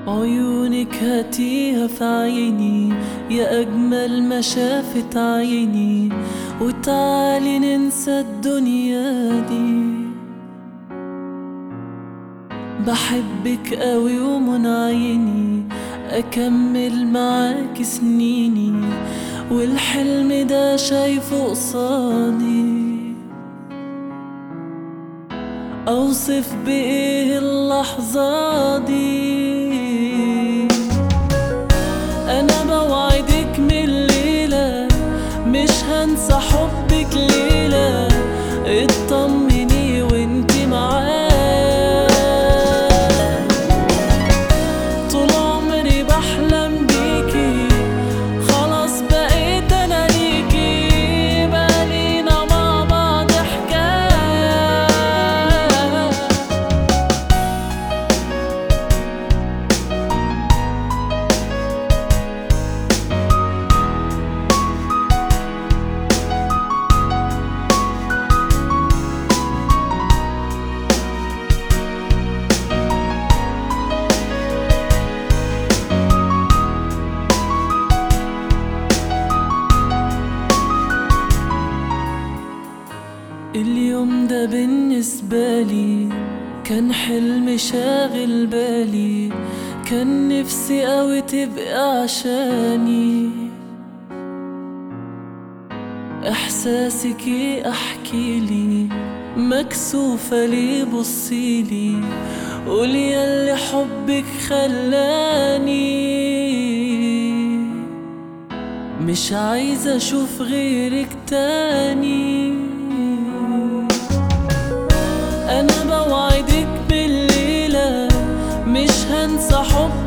عيونك هاتيها في عيني يا أجمل ما شافت عيني وتعالي ننسى الدنيا دي بحبك قوي ومن عيني أكمل معاك سنيني والحلم ده شايفه قصادي أوصف بإيه اللحظة دي أنا بوعدك من الليلة مش هنسى حبك ليلة اطمني وانتي معايا طول عمري بحلم بيكي خلاص بقيت أنا ليكي بقالينا مع بعض حكاية اليوم ده بالنسبة لي كان حلم شاغل بالي كان نفسي قوي تبقى عشاني احساسك ايه احكي لي مكسوفة ليه بصيلي قولي ياللي حبك خلاني مش عايزة اشوف غيرك تاني انا بوعدك بالليلة مش هنسى حبك